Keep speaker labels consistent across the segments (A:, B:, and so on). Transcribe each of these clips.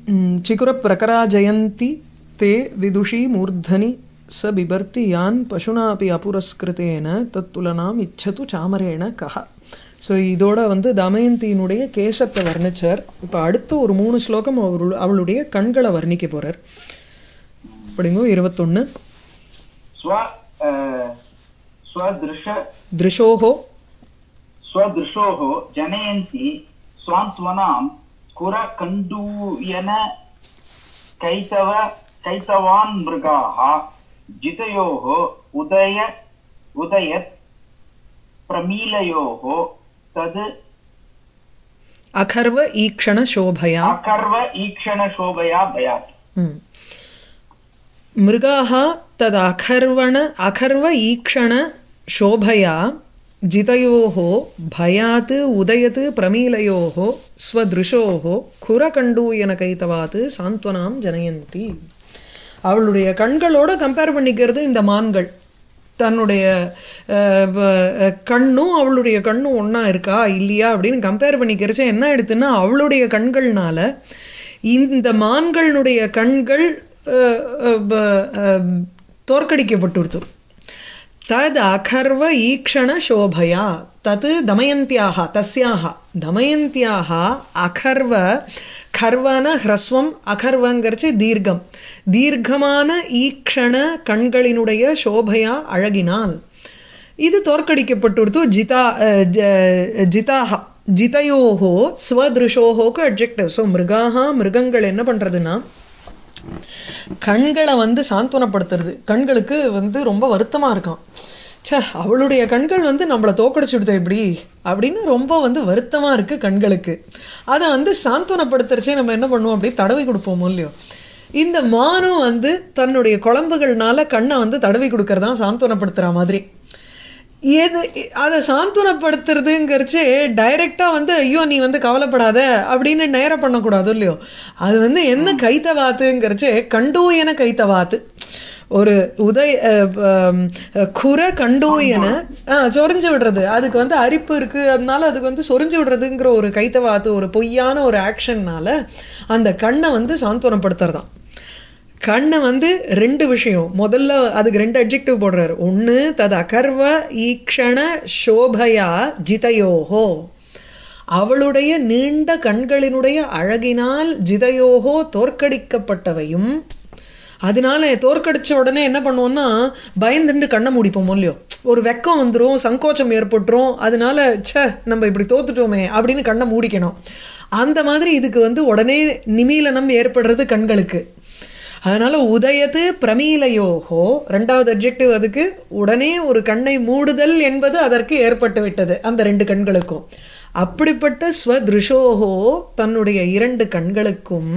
A: ம், चिकुरप्रकराजयन्ति ते विदुषी मूर्धनि स बिभर्ति यान् पशुनापि அபுரஸ்கிருதேன தத்துலனாம் இச்சது சாமரேண கஹ ஸோ இதோட வந்து தமயந்தியினுடைய கேசத்தை வர்ணிச்சார் இப்போ அடுத்த ஒரு மூணு ஸ்லோகம் அவரு அவளுடைய கண்களை வர்ணிக்க போறார் அப்படிங்கோ இருபத்தொன்னு
B: स्व अ, स्वदृश
A: திருஷோகோ
B: स्वदृशोः जनयन्ति स्वान्त्वनां कुरकण्डूयन कैतव कैतवान् मृगाः जितयोः उदय उदयत् प्रमीलयोः तद्
A: அகர்வ ஈக்ஷண சோபயா
B: अकर्व ईक्षणशोभया भयात्
A: ம். मृगाः तद् अखर्वण अखर्व ईक्षण शोभया जितयोः भयात् उदयत् प्रमीलयोः स्वदृशोः खुरकण्डूयनகைத்தவாத் சாந்த்வனாம் ஜனயந்தி அவளுடைய கண்களோட கம்பேர் பண்ணிக்கிறது இந்த மான்கள் தன்னுடைய அஹ், வ- அஹ், கண்ணும் அவளுடைய கண்ணும் ஒண்ணா இருக்கா இல்லையா அப்படின்னு கம்பேர் பண்ணிக்கிறச்ச என்ன ஆயிடுதுன்னா அவளுடைய கண்கள்னால இந்த மான்களுடைய கண்கள் அஹ், அஹ், ப- அஹ், தோற்கடிக்கப்பட்டுடுத்து தத் அகர்வ ஈக்ஷண சோபயா தத் தமயந்தியாக தஸ்யாக தமயந்தியாக அகர்வ கர்வன ஹ்ரஸ்வம் அகர்வங்கிறச்சு தீர்க்கம் தீர்க்கமான ஈக்ஷண கண்களினுடைய சோபையா அழகினால் இது தோற்கடிக்கப்பட்டுடுத்து ஜிதா அஹ், ஜ- ஜிதாக ஜிதயோகோ ஸ்வதிருஷோகோக்கு அட்ஜெக்டிவ் ஸோ மிருகாக மிருகங்கள் என்ன பண்றதுன்னா கண்களை வந்து சாந்தவனப்படுத்துறது கண்களுக்கு வந்து ரொம்ப வருத்தமா இருக்கான் ச்சே அவளுடைய கண்கள் வந்து நம்மளை தோக்கடிச்சுடுது எப்படி அப்படின்னு ரொம்ப வந்து வருத்தமா இருக்கு கண்களுக்கு அதை வந்து சாந்தவனப்படுத்துறச்சே நம்ம என்ன பண்ணுவோம் அப்படி தடவி கொடுப்போமோ இல்லையோ இந்த மானும் வந்து தன்னுடைய குழம்புகள்னால கண்ணை வந்து தடவி கொடுக்கறதா சாந்தவனப்படுத்துற மாதிரி எது அதை சாந்தவனப்படுத்துறதுங்கிறச்சு டைரக்டா வந்து ஐயோ நீ வந்து கவலைப்படாத அப்படின்னு நேரம் பண்ணக்கூடாது இல்லையோ அது வந்து என்ன கைத்தவாத்துங்கிறச்சு கண்டூயன கைத்தவாத்து ஒரு உதய அஹ், அஹ், குர கண்டூயன ஆஹ், சொரிஞ்சு விடுறது அதுக்கு வந்து அரிப்பு இருக்கு அதனால அதுக்கு வந்து சொரிஞ்சு விடுறதுங்கிற ஒரு கைத்தவாத்து ஒரு பொய்யான ஒரு ஆக்ஷன்னால அந்த கண்ணை வந்து சாந்தவனப்படுத்துறதாம் கண்ணை வந்து ரெண்டு விஷயம் முதல்ல அதுக்கு ரெண்டு அட்ஜெக்டிவ் போடுறாரு ஒண்ணு தது அகர்வ ஈக்ஷண சோபயா ஜிதயோகோ அவளுடைய நீண்ட கண்களினுடைய அழகினால் ஜிதயோகோ தோற்கடிக்கப்பட்டவையும் அதனால தோற்கடிச்ச உடனே என்ன பண்ணுவோம்னா பயந்துண்டு கண்ணை மூடிப்போம் இல்லையோ ஒரு வெக்கம் வந்துரும் சங்கோச்சம் ஏற்பட்டுரும் அதனால ச்சே நம்ம இப்படி தோத்துட்டோமே அப்படின்னு கண்ணை மூடிக்கணும் அந்த மாதிரி இதுக்கு வந்து உடனே நிமீலனம் ஏற்படுறது கண்களுக்கு அதனால உதயத்து பிரமீலையோகோ ரெண்டாவது அட்ஜெக்டிவ் அதுக்கு உடனே ஒரு கண்ணை மூடுதல் என்பது அதற்கு ஏற்பட்டு விட்டது அந்த ரெண்டு கண்களுக்கும் அப்படிப்பட்ட ஸ்வதிருஷோகோ தன்னுடைய இரண்டு கண்களுக்கும்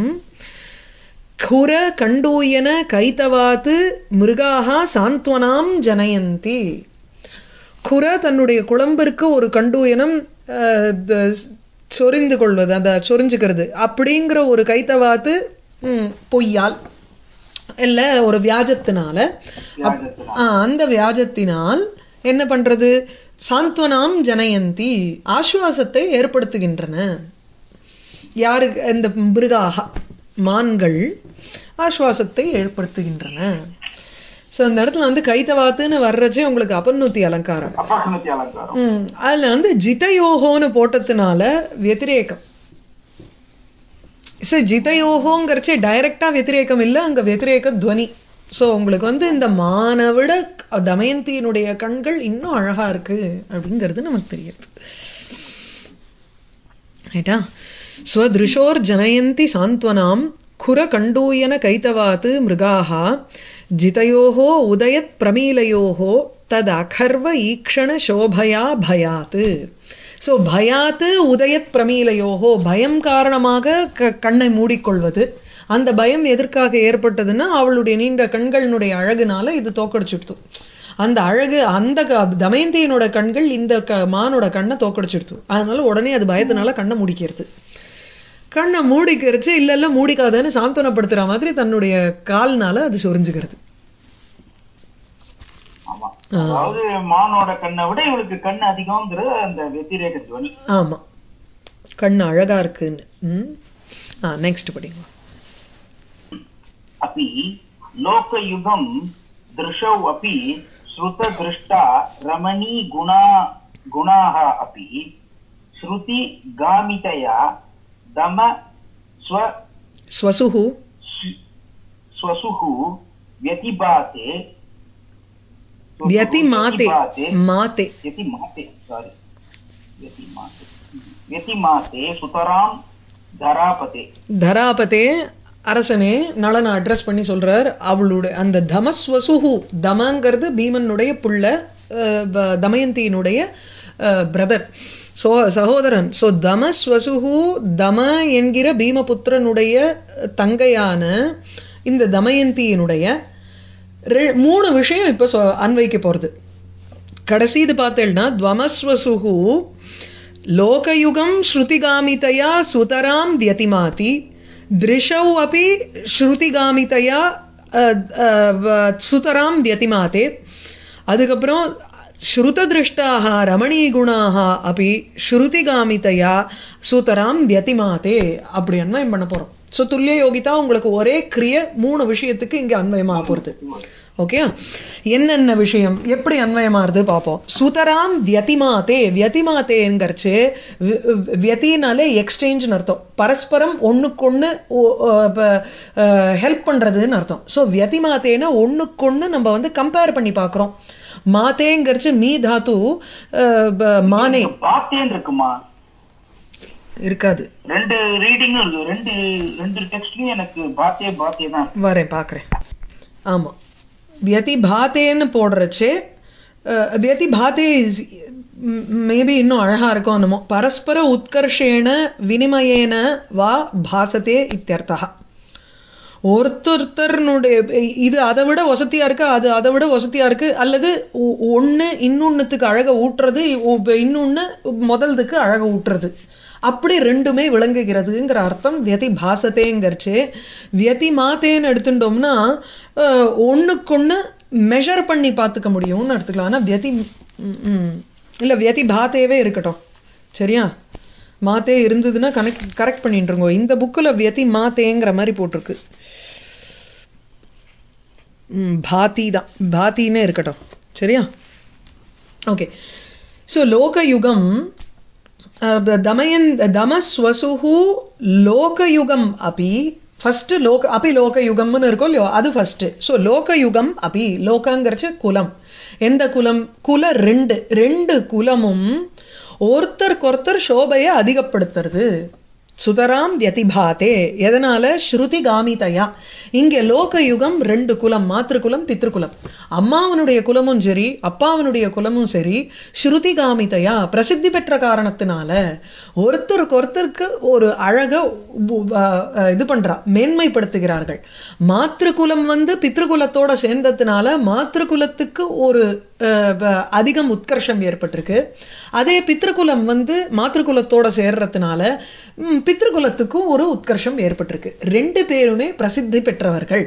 A: குர கண்டூயன கைத்தவாத்து மிருகாக சாந்த்வனாம் ஜனயந்தி குர தன்னுடைய குழம்பிற்கு ஒரு கண்டூயனம் அஹ், த- சொரிந்து கொள்வது அந்த சொரிஞ்சுக்கிறது அப்படிங்கிற ஒரு கைத்தவாத்து ம், பொய்யால் இல்ல ஒரு வியாஜத்தினால அப்- ஆ, அந்த வியாஜத்தினால் என்ன பண்றது சாந்த்வனாம் ஜனயந்தி ஆசுவாசத்தை ஏற்படுத்துகின்றன யாருக்கு இந்த மிருகாக மான்கள் ஆசுவாசத்தை ஏற்படுத்துகின்றன சோ அந்த இடத்துல வந்து கைத்தவாத்துன்னு வர்றச்சே உங்களுக்கு அபநூத்தி அலங்காரம்
B: अपहृणति अलङ्कारम्
A: ம், அதுல வந்து ஜிதயோகோன்னு போட்டதுனால व्यतिरेகம் சோ ஜிதயோகோங்கிறச்சே டைரக்டா व्यतिरेகம் இல்ல அங்க व्यतिरेக துவனி சோ உங்களுக்கு வந்து இந்த மானை விட தமயந்தியினுடைய கண்கள் இன்னும் அழகா இருக்கு அப்படிங்கிறது நமக்கு தெரியுது ரைட்டா ஸ்வதிருஷோர் ஜனயந்தி சாந்த்வனாம் குர கண்டூயன கைத்தவாத் மிருகாः ஜிதயோः உதயத் பிரமீலயோः தத் அகர்வ ஈக்ஷண சோபயா பயாத் சோ பயாத் உதயத் பிரமீலயோகோ பயம் காரணமாக க- கண்ணை மூடிக்கொள்வது அந்த பயம் எதற்காக ஏற்பட்டதுன்னா அவளுடைய நீண்ட கண்களினுடைய அழகுனால இது தோக்கடிச்சுடுத்து அந்த அழகு அந்த க- தமயந்தியினோட கண்கள் இந்த க- மானோட கண்ணை தோக்கடிச்சுடுத்து அதனால உடனே அது பயத்தினால கண்ணை முடிக்கிறது கண்ணை மூடிக்கிறச்சு இல்ல இல்ல மூடிக்காதன்னு சாந்தனப்படுத்துற மாதிரி தன்னுடைய கால்னால அது சொரிஞ்சுக்கிறது
B: ஆமா அதாவது மானோட கண்ணை விட இவளுக்கு கண் அதிகம்ங்கிறது அந்த வெத்திரேக துவனி
A: ஆமா கண் அழகா இருக்குன்னு ம் ஆ நெக்ஸ்ட் படிங்க
B: अपि लोकयुगं दृशौ अपि श्रुतदृष्टा रमणी गुणा गुणाः अपि श्रुतिगामितया दम स्व
A: ஸ்வசுஹு
B: स्वसुः व्यतिबाते स्वसुः
A: व्यतिमाते
B: व्यतिबाते
A: माते
B: व्यतिमाते सारी व्यतिमाते व्यतिमाते सुतरां धरापते
A: தராபதே அரசனே நளனை அட்ரஸ் பண்ணி சொல்றார் அவளுடைய அந்த தமஸ்வசுஹு தமங்கிறது பீமனுடைய புள்ள அஹ், ப- தமயந்தியினுடைய பிரதர் சோ சகோதரன் சோ தமஸ்வசுஹு தம என்கிற பீமபுத்திரனுடைய தங்கையான இந்த தமயந்தியினுடைய ரெ- மூணு விஷயம் இப்ப சொ- அன்வைக்க போறது கடைசி இது பார்த்தேன்னா துவமஸ்வசுகு லோகயுகம் ஸ்ருதிகாமிதயா சுதராம் வியதிமாதி திருஷௌ அப்பி ஸ்ருதிகாமிதயா அஹ், அஹ், வ- சுதராம் வியதிமாதே அதுக்கப்புறம் ஸ்ருததிருஷ்டாக ரமணீகுணாக அப்படி ஸ்ருதிகாமிதையா சுதராம் வியதிமாதே அப்படி அன்வயம் பண்ண போறோம் ஸோ துல்லிய யோகிதா உங்களுக்கு ஒரே கிரிய மூணு விஷயத்துக்கு இங்க அன்வயமாக போறது ஓகே என்னென்ன விஷயம் எப்படி அன்வயமாறுது பார்ப்போம் சுதராம் வியதிமாதே வியதிமாதேங்கிறச்சு வியத்தினாலே எக்ஸ்சேஞ்ச்னு அர்த்தம் பரஸ்பரம் ஒண்ணுக்கொண்ணு ஹெல்ப் பண்றதுன்னு அர்த்தம் ஸோ வியதிமாதேன்னா ஒண்ணுக்கொண்ணு நம்ம வந்து கம்பேர் பண்ணி பார்க்குறோம் மாதேங்கிறச்சு மீ தாத்து அஹ், ப- மானே
B: பாத்தேன் இருக்குமா
A: இருக்காது
B: ரெண்டு ரீடிங்கும் இருக்கு ரெண்டு ரெண்டு டெக்ஸ்ட்லயும் எனக்கு பாத்தே பாத்தே தான் இருக்கு.
A: வரேன் பார்க்குறேன் ஆமா வியதிபாத்தேன்னு போடுறச்சு அஹ், வியதிபாத்தே இஸ் மேபி இன்னும் அழகா இருக்கும் என்னமோ பரஸ்பர உத்கர்ஷேன வினிமயேன வா பாசத்தே இத்தியர்த்தா ஒருத்தொருத்தருனுடைய இது அதை விட வசதியா இருக்கு அது அதை விட வசதியா இருக்கு அல்லது ஒ- ஒண்ணு இன்னொன்னுத்துக்கு அழக ஊட்டுறது ஒ- இன்னொன்னு முதல்துக்கு அழக ஊட்டுறது அப்படி ரெண்டுமே விளங்குகிறதுங்கிற அர்த்தம் வியதி பாசத்தேங்கிறச்சு வியதி மாத்தேன்னு எடுத்துட்டோம்னா அஹ், ஒண்ணுக்கொண்ணு மெஷர் பண்ணி பார்த்துக்க முடியும்னு எடுத்துக்கலாம் ஆனா வியதி ம், ம். இல்ல வியதி பாத்தேவே இருக்கட்டும் சரியா மாத்தே இருந்ததுன்னா கனெக்ட் கரெக்ட் பண்ணிட்டுருங்கோ இந்த புக்கில் வியதி மாத்தேங்கிற மாதிரி போட்டிருக்கு ம், பாதி தான் பாத்தின்னே இருக்கட்டும் சரியா ஓகே ஸோ லோகயுகம் அஹ், தமயன் தமஸ்வசுஹு லோகயுகம் அபி ஃபர்ஸ்ட் லோக அபி லோகயுகம்னு இருக்கும் இல்லையோ அது ஃபர்ஸ்ட் ஸோ லோகயுகம் அபி லோகங்கிறச்சு குலம் எந்த குலம் குல ரெண்டு ரெண்டு குலமும் ஒருத்தருக்கொருத்தர் சோபையை அதிகப்படுத்துறது சுதராம் வியதிபாதே எதனால ஸ்ருதி காமிதையா இங்க லோக யுகம் ரெண்டு குலம் மாத்திருக்குலம் பித்ருக்குலம் அம்மாவனுடைய குலமும் சரி அப்பாவனுடைய குலமும் சரி ஸ்ருதி காமிதையா பிரசித்தி பெற்ற காரணத்தினால ஒருத்தருக்கு ஒருத்தருக்கு ஒரு அழக உ- அஹ் அஹ் இது பண்றா மேன்மைப்படுத்துகிறார்கள் மாத்திருக்குலம் வந்து பித்ருகுலத்தோட சேர்ந்ததுனால மாத்திருக்குலத்துக்கு ஒரு அஹ், வ- அதிகம் உத்கர்ஷம் ஏற்பட்டிருக்கு அதே பித்ருகுலம் வந்து மாத்திருக்குலத்தோட சேர்றதுனால ம், பித்ருகுலத்துக்கும் ஒரு உத்கர்ஷம் ஏற்பட்டிருக்கு ரெண்டு பேருமே பிரசித்தி பெற்றவர்கள்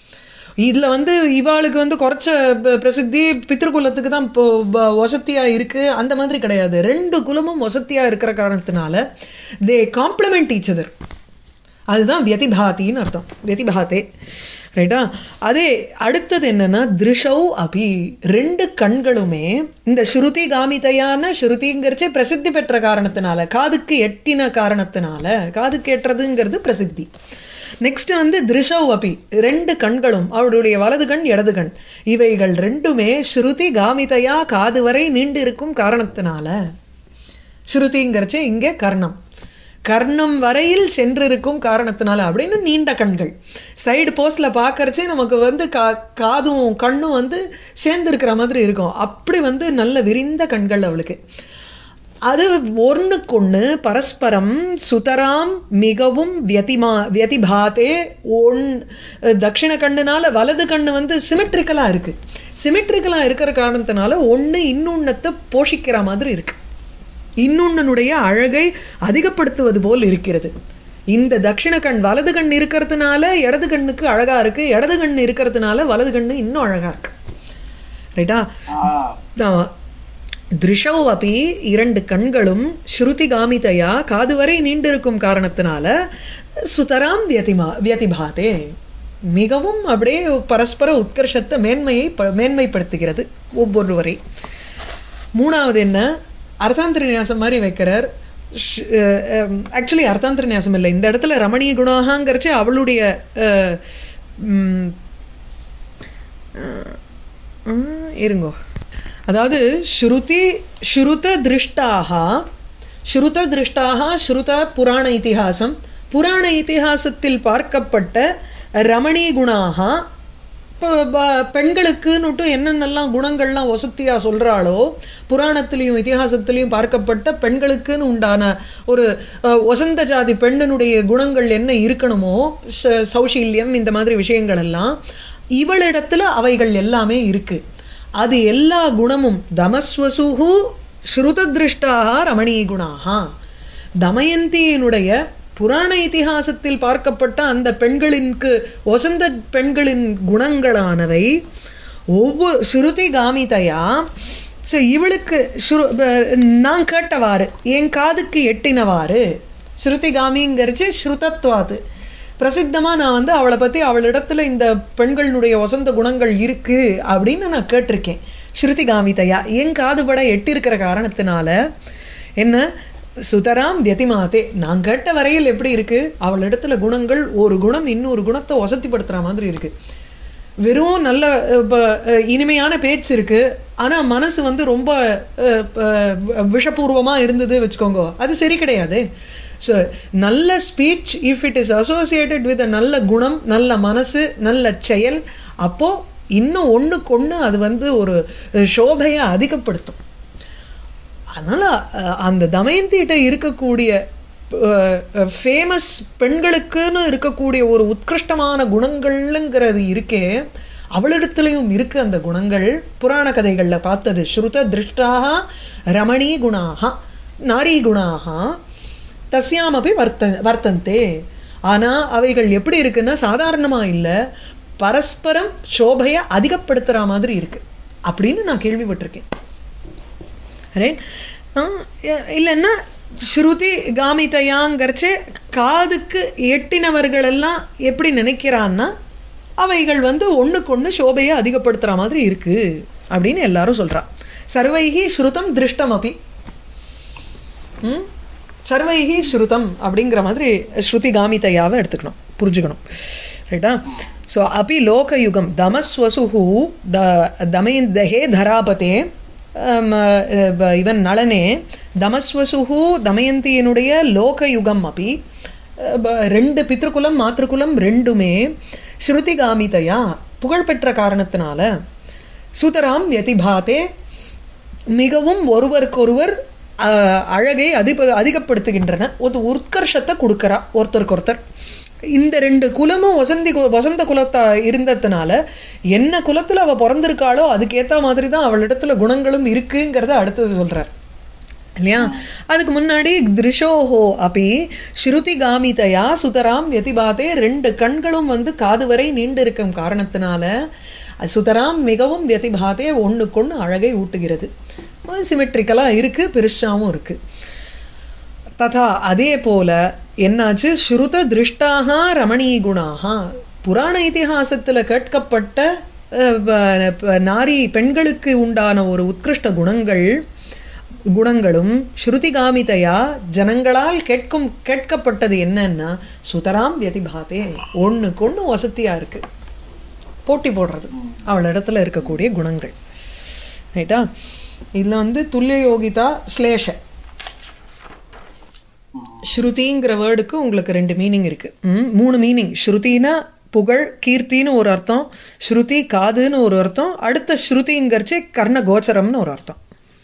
A: இதுல வந்து இவாளுக்கு வந்து குறைச்ச ப- பிரசித்தி பித்ருகுலத்துக்கு தான் இப்போ வ- வசத்தியா இருக்கு அந்த மாதிரி கிடையாது ரெண்டு குலமும் வசத்தியா இருக்கிற காரணத்தினால தே காம்ப்ளிமெண்ட் ஈச் அதர் அதுதான் வியதிபாதின்னு அர்த்தம் வியதிபாதே ரைட்டா அதே அடுத்தது என்னன்னா திருஷௌ அபி ரெண்டு கண்களுமே இந்த ஸ்ருதி காமிதையான ஸ்ருதிங்கிறச்சே பிரசித்தி பெற்ற காரணத்தினால காதுக்கு எட்டின காரணத்தினால காதுக்கு எட்டுறதுங்கிறது பிரசித்தி நெக்ஸ்ட் வந்து திருஷௌ அபி ரெண்டு கண்களும் அவருடைய வலது கண் இடது கண் இவைகள் ரெண்டுமே ஸ்ருதி காமிதையா காது வரை நீண்டு இருக்கும் காரணத்தினால ஸ்ருதிங்கிறச்சே இங்கே கர்ணம் கர்ணம் வரையில் சென்றிருக்கும் காரணத்தினால அப்படின்னு நீண்ட கண்கள் சைடு போஸ்ட்ல பார்க்கறச்சே நமக்கு வந்து கா காதும் கண்ணும் வந்து சேர்ந்து இருக்கிற மாதிரி இருக்கும் அப்படி வந்து நல்ல விரிந்த கண்கள் அவளுக்கு அது ஒண்ணுக்கொண்ணு பரஸ்பரம் சுதராம் மிகவும் வியதிமா வியதிபாதே ஒன் தட்சிண கண்ணுனால வலது கண்ணு வந்து சிமெட்ரிக்கலா இருக்கு சிமெட்ரிக்கலா இருக்கிற காரணத்தினால ஒண்ணு இன்னொன்னத்தை போஷிக்கிற மாதிரி இருக்கு இன்னொன்னுடைய அழகை அதிகப்படுத்துவது போல் இருக்கிறது இந்த தட்சிண கண் வலது கண் இருக்கிறதுனால இடது கண்ணுக்கு அழகா இருக்கு இடது கண் இருக்கிறதுனால வலது கண்ணு இன்னும் அழகா இருக்கு ரைட்டா
B: ஆஹ்
A: திருஷௌ அப்பி இரண்டு கண்களும் ஸ்ருதி காமிதையா காது வரை நீண்டிருக்கும் காரணத்தினால சுதராம் வியதிமா வியதிபாதே மிகவும் அப்படியே பரஸ்பர உத்கர்ஷத்தை மேன்மையை ப- மேன்மைப்படுத்துகிறது ஒவ்வொருவரை மூணாவது என்ன அர்த்தாந்திர நியாசம் மாதிரி வைக்கிறார் ஆக்சுவலி அர்த்தாந்திர நியாசம் இல்லை இந்த இடத்துல ரமணீய குணாகங்கிறச்சு அவளுடைய அஹ், ம், அஹ், இருங்கோ அதாவது ஸ்ருதி ஸ்ருத திருஷ்டாக ஸ்ருத திருஷ்டாக ஸ்ருத புராண இதிகாசம் புராண இதிகாசத்தில் பார்க்கப்பட்ட ரமணீ குணாக ப- ப- பெண்களுக்குன்னுட்டு என்னென்னலாம் குணங்கள்லாம் வசத்தியா சொல்றாளோ புராணத்திலையும் இதிகாசத்திலையும் பார்க்கப்பட்ட பெண்களுக்குன்னு உண்டான ஒரு அஹ், வசந்த ஜாதி பெண்ணினுடைய குணங்கள் என்ன இருக்கணுமோ ச- சௌஷீல்யம் இந்த மாதிரி விஷயங்கள் எல்லாம் இவளிடத்துல அவைகள் எல்லாமே இருக்கு அது எல்லா குணமும் தமஸ்வசுகு ஸ்ருததிருஷ்டாக ரமணீ குணாக தமயந்தியினுடைய புராண இதிகாசத்தில் பார்க்கப்பட்ட அந்த பெண்களின்க்கு வசந்த பெண்களின் குணங்களானவை ஒவ்வொரு ஸ்ருதி காமிதையா ஸோ இவளுக்கு ஸ்ரு- ப- நான் கேட்டவாறு என் காதுக்கு எட்டினவாறு ஸ்ருதி காமிங்கிறச்சு ஸ்ருதத்வாது பிரசித்தமா நான் வந்து அவளை பத்தி அவளிடத்துல இந்த பெண்களுடைய வசந்த குணங்கள் இருக்கு அப்படின்னு நான் கேட்டிருக்கேன் ஸ்ருதி காமிதையா என் காதுபட எட்டிருக்கிற காரணத்தினால என்ன சுதராம் வியதிமாதே நான் கேட்ட வரையில் எப்படி இருக்கு அவளிடத்துல குணங்கள் ஒரு குணம் இன்னொரு குணத்தை வசதிப்படுத்துற மாதிரி இருக்கு வெறும் நல்ல அஹ், ப- அஹ், இனிமையான பேச்சு இருக்கு ஆனா மனசு வந்து ரொம்ப அஹ், அஹ், விஷபூர்வமா இருந்தது வச்சுக்கோங்க அது சரி கிடையாது ஸோ நல்ல speech if it is associated with நல்ல குணம் நல்ல மனசு நல்ல செயல் அப்போ இன்னும் ஒண்ணுக்கு ஒண்ணு அது வந்து ஒரு அஹ், சோபையை அதிகப்படுத்தும் அதனால அஹ், அந்த தமயந்திகிட்ட இருக்கக்கூடிய ஃபேமஸ் பெண்களுக்குன்னு இருக்கக்கூடிய ஒரு உத்கிருஷ்டமான குணங்கள்ங்கிறது இருக்கே அவளிடத்துலயும் இருக்கு அந்த குணங்கள் புராண கதைகள்ல பார்த்தது ஸ்ருத திருஷ்டாக ரமணீ குணாக நாரி குணாக தஸ்யாமபி வர்த்த வர்த்தந்தே ஆனா அவைகள் எப்படி இருக்குன்னா சாதாரணமா இல்ல பரஸ்பரம் சோபையை அதிகப்படுத்துற மாதிரி இருக்கு அப்படின்னு நான் கேள்விப்பட்டிருக்கேன் ரைட் இல்லைன்னா ஸ்ருதி காமிதையாங்கிறச்சு காதுக்கு எட்டினவர்கள் எல்லாம் எப்படி நினைக்கிறான்னா அவைகள் வந்து ஒண்ணுக்கு ஒண்ணு சோபையை அதிகப்படுத்துற மாதிரி இருக்கு அப்படின்னு எல்லாரும் சொல்றா சர்வைகி ஸ்ருதம் திருஷ்டம் அப்படி ம்? சர்வைகி ஸ்ருதம் அப்படிங்கிற மாதிரி ஸ்ருதி காமிதையாவை எடுத்துக்கணும் புரிஞ்சுக்கணும் ரைட்டா ஸோ அபி லோகயுகம் தமஸ்வசுஹு த தமயந்தஹே தராபதே அம், அஹ், ப- இவன் நளனே தமஸ்வசுஹு தமயந்தியினுடைய லோகயுகம் அபி அஹ், ப- ரெண்டு பித்ருகுலம் மாத்ருகுலம் ரெண்டுமே ஸ்ருதி காமிதையா புகழ்பெற்ற காரணத்தினால சுதராம் யதிபாதே மிகவும் ஒருவருக்கொருவர் அஹ், அழகை அதிக அதிகப்படுத்துகின்றன ஒரு உத்கர்ஷத்தை கொடுக்கறா ஒருத்தருக்கு ஒருத்தர் இந்த ரெண்டு குலமும் வசந்தி கு- வசந்த குலத்தா இருந்ததுனால என்ன குலத்துல அவ பிறந்திருக்காளோ அதுக்கேத்த மாதிரி தான் அவளிடத்துல குணங்களும் இருக்குங்கிறத அடுத்தது சொல்றார் இல்லையா அதுக்கு முன்னாடி திருஷோஹோ அப்படி ஸ்ருதி காமிதையா சுதராம் யதிபாதே ரெண்டு கண்களும் வந்து காது வரை நீண்டு இருக்கும் காரணத்தினால சுதராம் மிகவும் வியதிபாதே ஒண்ணுக்கொண்ணு அழகை ஊட்டுகிறது சிமெட்ரிக்கலா இருக்கு பெருசாவும் இருக்கு ததா அதே போல என்னாச்சு ஸ்ருத திருஷ்டாக ரமணீ குணாக புராண இதிகாசத்துல கேட்கப்பட்ட அஹ், ப- ப- நாரி பெண்களுக்கு உண்டான ஒரு உத்கிருஷ்ட குணங்கள் குணங்களும் ஸ்ருதி காமிதையா ஜனங்களால் கேட்கும் கேட்கப்பட்டது என்னன்னா சுதராம் வியதிபாதே ஒண்ணுக்கு ஒண்ணு வசதியா இருக்கு போட்டி போடுறது அவள் இடத்துல இருக்கக்கூடிய குணங்கள் ரைட்டா இதுல வந்து துல்லிய யோகிதா ஸ்லேஷ ஸ்ருதிங்கிற வேர்டுக்கு உங்களுக்கு ரெண்டு மீனிங் இருக்கு ம், மூணு மீனிங் ஸ்ருதினா புகழ் கீர்த்தின்னு ஒரு அர்த்தம் ஸ்ருதி காதுன்னு ஒரு அர்த்தம் அடுத்த ஸ்ருதிங்கிறச்சு கர்ண கோச்சரம்னு ஒரு அர்த்தம்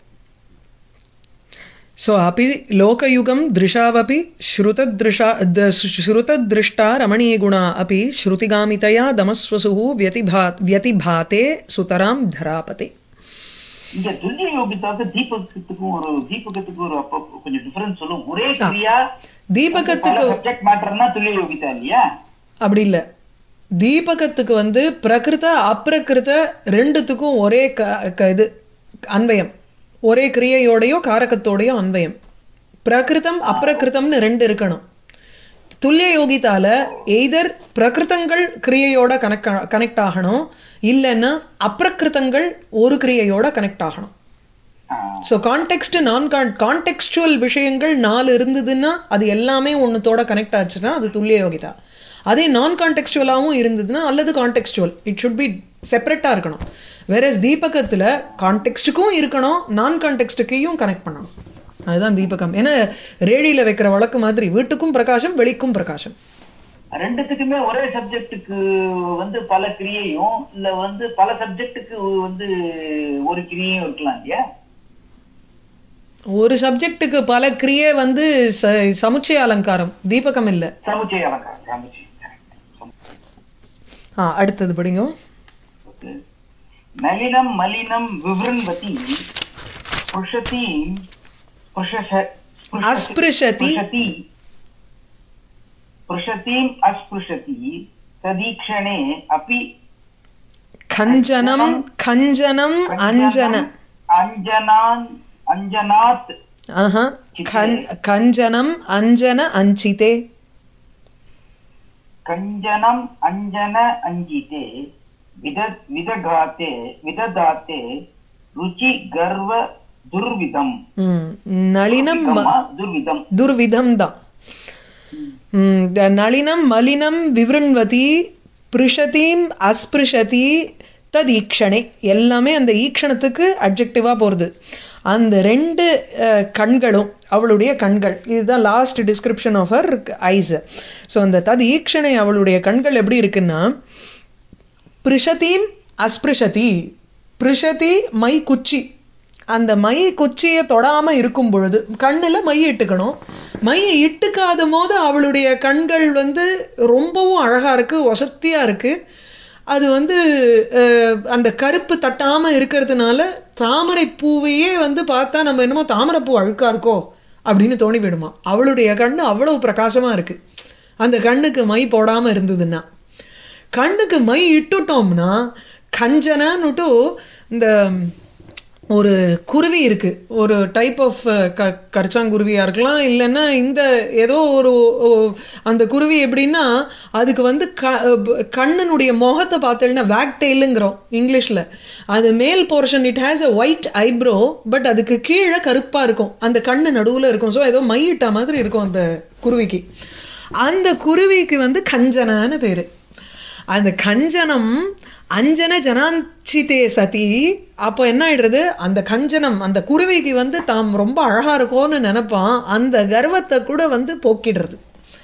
A: सो अपि लोकयुगं दृशावपि श्रुतदृशा द- श्रुतदृष्टा रमणीयगुणा अपि श्रुतिगामितया दमस्वसुः व्यतिभा व्यतिभाते सुतरां धरापते
B: இங்க துல்லிய யோகிதாக்கு தீபகத்துக்கும் ஒரு தீபகத்துக்கும் ஒரு அப்போ கொஞ்சம் டிஃபரன்ஸ் சொல்லும் ஒரே கிரியா
A: தீபகத்துக்கு
B: சப்ஜெக்ட் மேட்டர்னா துல்லிய யோகிதா இல்லையா
A: அப்படி இல்ல தீபகத்துக்கு வந்து பிரகிருத அப்பிரகிருத ரெண்டுத்துக்கும் ஒரே க க- இது அன்வயம் ஒரே கிரியையோடையோ காரகத்தோடையோ அன்வயம் பிரகிருதம் அப்பிரகிருதம்னு ரெண்டு இருக்கணும் துல்லிய யோகிதால எய்தர் பிரகிருதங்கள் கிரியையோட கனெக்ட் கனெக்ட் ஆகணும் இல்லைன்னா அப்பிரகிருதங்கள் ஒரு கிரியையோட கனெக்ட் ஆகணும்
B: ஆ,
A: ஸோ கான்டெக்ஸ்ட் நான் கான்டெக்ஸ்டுவல் விஷயங்கள் நாலு இருந்ததுன்னா அது எல்லாமே ஒன்றுத்தோட கனெக்ட் ஆச்சுன்னா அது துல்லிய யோகிதா அதே நான் கான்டெக்ஸ்டுவலாகவும் இருந்ததுன்னா அல்லது கான்டெக்ஸ்டுவல் இட் ஷுட் பி செப்பரேட்டாக இருக்கணும் வேற தீபகத்தில் கான்டெக்ஸ்டுக்கும் இருக்கணும் நான் கான்டெக்ஸ்டுக்கையும் கனெக்ட் பண்ணணும் அதுதான் தீபகம் ஏன்னா ரேடியில் வைக்கிற வழக்கு மாதிரி வீட்டுக்கும் பிரகாசம் வெளிக்கும் பிரகாசம்
B: ரெண்டுத்துக்குமே ஒரே சப்ஜெக்ட்டுக்கு வந்து பல கிரியையும் இல்ல வந்து பல சப்ஜெக்ட்டுக்கு வந்து ஒரு கிரியையும் இருக்கலாம் இல்லையா
A: ஒரு சப்ஜெக்ட்டுக்கு பல கிரியே வந்து ச- சமுச்சய அலங்காரம் தீபகம் இல்லை
B: சமுச்சய அலங்காரம் சமுச்சயம்
A: ஆ அடுத்தது படிங்க
B: Okay. நளினம் மலினம் விவருண்வதி ஸ்புஷதி ஸ்புஷஷ- ஸ்புஷதி-
A: அஸ்பிருஷதி
B: ஸ்புஷதி ஸ்புஷதீம் அஸ்புஷதி ததீக்ஷணே அபி
A: கஞ்சனம் கஞ்சனம் அஞ்சன
B: அஞ்சனான் அஞ்சனாத்
A: ஆஹா கஞ்- கஞ்சனம் அஞ்சன அஞ்சிதே
B: கஞ்சனம் அஞ்சன அஞ்சிதே வித விதகாத்தே விததாத்தே ருச்சி கர்வ துர்விதம்
A: ம், நளினம் ம-
B: கம்மா, துர்விதம்
A: துர்விதம் தான் ம், த- நளினம் மலினம் விவருண்வதி பிருஷதீம் அஸ்பிருஷதி தத் ஈக்ஷணே எல்லாமே அந்த ஈக்ஷணத்துக்கு அப்ஜெக்டிவா போறது அந்த ரெண்டு அஹ், கண்களும் அவளுடைய கண்கள் இதுதான் last description of her eyes so அந்த தத் ஈக்ஷணை அவளுடைய கண்கள் எப்படி இருக்குன்னா பிருஷதீம் அஸ்பிருஷதி பிருஷதி மை குச்சி அந்த மை குச்சியை தொடாம இருக்கும் பொழுது கண்ணுல மை இட்டுக்கணும் மையை இட்டுக்காத போது அவளுடைய கண்கள் வந்து ரொம்பவும் அழகா இருக்கு வசத்தியா இருக்கு அது வந்து அஹ், அந்த கருப்பு தட்டாம இருக்கிறதுனால தாமரை பூவையே வந்து பார்த்தா நம்ம என்னமோ தாமரை பூ அழுக்கா இருக்கோ அப்படின்னு தோணி விடுமா அவளுடைய கண்ணு அவ்வளவு பிரகாசமா இருக்கு அந்த கண்ணுக்கு மை போடாம இருந்ததுன்னா கண்ணுக்கு மை இட்டுட்டோம்னா கஞ்சனான்னுட்டு இந்த ஒரு குருவி இருக்கு ஒரு டைப் ஆஃப் க கரிச்சாங்குருவியா இருக்கலாம் இல்லைன்னா இந்த ஏதோ ஒரு ஓ- அந்த குருவி எப்படின்னா அதுக்கு வந்து க கண்ணனுடைய முகத்தை பார்த்தேன்னா வேக் டெய்லுங்கிறோம் இங்கிலீஷ்ல அது மேல் portion it has a white eyebrow but அதுக்கு கீழே கருப்பா இருக்கும் அந்த கண்ணு நடுவுல இருக்கும் ஸோ ஏதோ மையிட்ட மாதிரி இருக்கும் அந்த குருவிக்கு அந்த குருவிக்கு வந்து கஞ்சனான்னு பேரு அந்த கஞ்சனம் அஞ்சன ஜனாஞ்சிதே சதி அப்போ என்ன ஆயிடுறது அந்த கஞ்சனம் அந்த குருவிக்கு வந்து தாம் ரொம்ப அழகா இருக்கோன்னு நினைப்பான் அந்த கர்வத்தை கூட வந்து போக்கிடுறது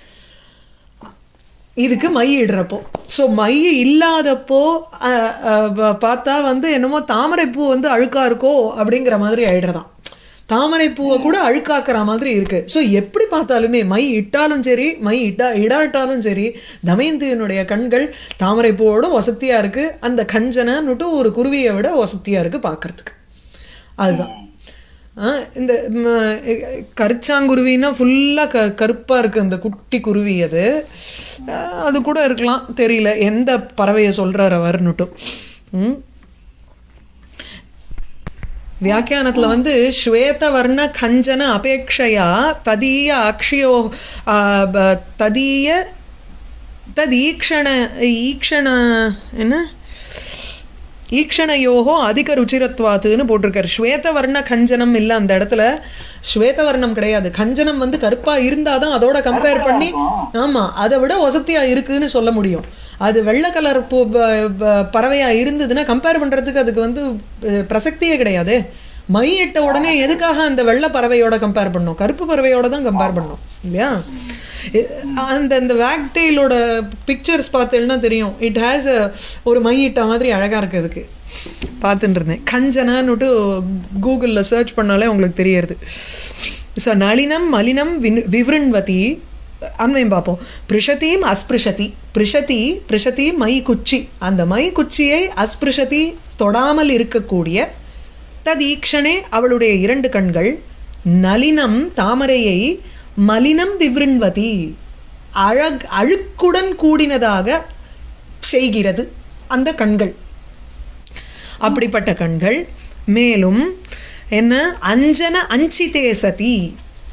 A: இதுக்கு மை இடுறப்போ ஸோ மை இல்லாதப்போ அஹ், அஹ், ப- பார்த்தா வந்து என்னமோ தாமரைப்பூ வந்து அழுக்கா இருக்கோ அப்படிங்கிற மாதிரி ஆயிடுறதாம் தாமரைப்பூவை கூட அழுக்காக்குற மாதிரி இருக்கு ஸோ எப்படி பார்த்தாலுமே மை இட்டாலும் சரி மை இட்டா இடாட்டாலும் சரி தமயந்தியனுடைய கண்கள் தாமரைப்பூவோட வசதியா இருக்கு அந்த கஞ்சனன்னுட்டு ஒரு குருவியை விட வசதியா இருக்கு பார்க்கறதுக்கு அதுதான் ஆ, இந்த ம, கரிச்சாங்குருவின்னா ஃபுல்லா க கருப்பா இருக்கு அந்த குட்டி குருவி அது ஆ, அது கூட இருக்கலாம் தெரியல எந்த பறவையை சொல்றாரு அவர்னுட்டும் ம் வியாக்கியானத்துல வந்து ஸ்வேத வர்ண கஞ்சன அபேட்சையா ததீய அக்ஷியோ ஆ, ப- ததீய ததீக்ஷண ஈக்ஷண என்ன ஈக்ஷணையோகோ அதிக ருச்சிரத்வாத்துன்னு போட்டிருக்காரு ஸ்வேதவர்ண கஞ்சனம் இல்ல அந்த இடத்துல ஸ்வேதவர்ணம் கிடையாது கஞ்சனம் வந்து கருப்பா இருந்தாதான் அதோட கம்பேர் பண்ணி ஆமா அதை விட வசதியா இருக்குன்னு சொல்ல முடியும் அது வெள்ளை கலர் பூ ப- ப- பறவையா இருந்ததுன்னா கம்பேர் பண்றதுக்கு அதுக்கு வந்து அஹ், பிரசக்தியே கிடையாது மை இட்ட உடனே எதுக்காக அந்த வெள்ளை பறவையோட கம்பேர் பண்ணோம் கருப்பு பறவையோட தான் கம்பேர் பண்ணோம் இல்லையா இ- அந்த அந்த வேக்டெயிலோட பிக்சர்ஸ் பார்த்தேன்னா தெரியும் இட் ஹேஸ் ஒரு மை இட்ட மாதிரி அழகா இருக்கு அதுக்கு பார்த்துட்டு இருந்தேன் கஞ்சனான்னுட்டு கூகுள்ல சர்ச் பண்ணாலே உங்களுக்கு தெரியறது ஸோ நளினம் மலினம் வின் விவ்ருண்வதி அன்வயம் பார்ப்போம் பிருஷதீம் அஸ்பிருஷதி பிருஷதி பிருஷதி மை குச்சி அந்த மை குச்சியை அஸ்பிருஷதி தொடாமல் இருக்கக்கூடிய ததீக்ஷணே அவளுடைய இரண்டு கண்கள் நளினம் தாமரையை மலினம் விவ்ருண்வதி அழக் அழுக்குடன் கூடினதாக செய்கிறது அந்த கண்கள் அப்படிப்பட்ட கண்கள் மேலும் என்ன அஞ்சன அஞ்சிதே சதி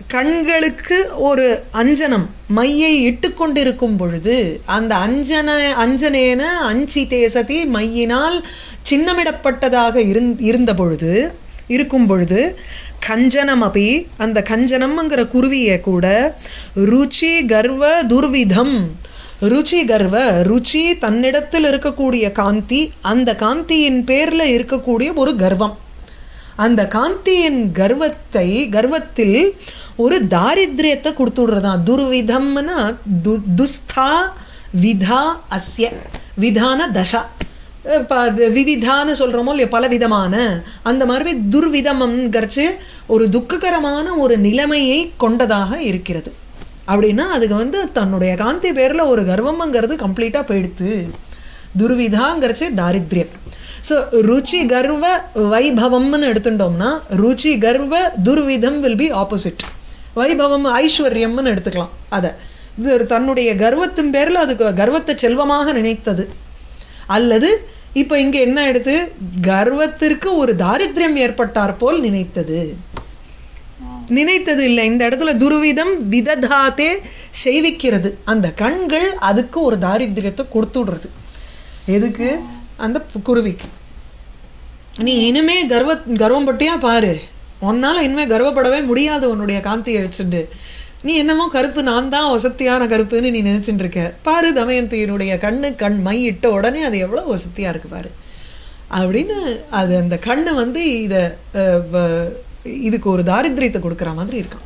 A: கண்களுக்கு ஒரு அஞ்சனம் மையை இட்டு கொண்டிருக்கும் பொழுது அந்த அஞ்சன அஞ்சனேன அஞ்சி தேசதி மையினால் சின்னமிடப்பட்டதாக இருந் இருந்த பொழுது இருக்கும் பொழுது கஞ்சனம் அப்படி அந்த கஞ்சனம்ங்கிற குருவியை கூட ருச்சி கர்வ துர்விதம் ருச்சி கர்வ ருச்சி தன்னிடத்தில் இருக்கக்கூடிய காந்தி அந்த காந்தியின் பேர்ல இருக்கக்கூடிய ஒரு கர்வம் அந்த காந்தியின் கர்வத்தை கர்வத்தில் ஒரு தாரித்ரியத்தை கொடுத்துடுறதான் துர்விதம்னா து துஸ்தா விதா அஸ்ய விதான தசா இப்ப அது விவிதான்னு சொல்றோமோ இல்லையோ பல விதமான அந்த மாதிரி துர்விதம்ங்கிறச்சு ஒரு துக்ககரமான ஒரு நிலைமையை கொண்டதாக இருக்கிறது அப்படின்னா அதுக்கு வந்து தன்னுடைய காந்தி பேர்ல ஒரு கர்வம்ங்கிறது கம்ப்ளீட்டா போயிடுத்து துர்விதாங்கிறச்சு தாரித்ரியம் ஸோ ருச்சி கர்வ வைபவம்னு எடுத்துட்டோம்னா ருச்சி கர்வ துர்விதம் வில் பி ஆப்போசிட் வைபவம் ஐஸ்வர்யம்னு எடுத்துக்கலாம் அதை இது ஒரு தன்னுடைய கர்வத்தின் பேர்ல அதுக்கு கர்வத்தை செல்வமாக நினைத்தது அல்லது இப்ப இங்க என்ன எடுத்து கர்வத்திற்கு ஒரு தாரித்ரியம் ஏற்பட்டார் போல் நினைத்தது நினைத்தது இல்லை இந்த இடத்துல துர்விதம் விததாத்தே செய்விக்கிறது அந்த கண்கள் அதுக்கு ஒரு தாரித்ரியத்தை கொடுத்துடுறது எதுக்கு அந்த பு- குருவிக்கு நீ இனிமே கர்வ கர்வம் பட்டியா பாரு உன்னால இனிமே கர்வப்படவே முடியாது உன்னுடைய காந்தியை வச்சுட்டு நீ என்னமோ கருப்பு நான் தான் வசத்தியான கருப்புன்னு நீ நினைச்சுட்டு இருக்க பாரு தமயந்தியினுடைய கண்ணு கண் மை இட்ட உடனே அது எவ்வளவு வசத்தியா இருக்கு பாரு அப்படின்னு அது அந்த கண்ணு வந்து இத அஹ், வ- இதுக்கு ஒரு தாரித்ரியத்தை கொடுக்கிற மாதிரி இருக்கான்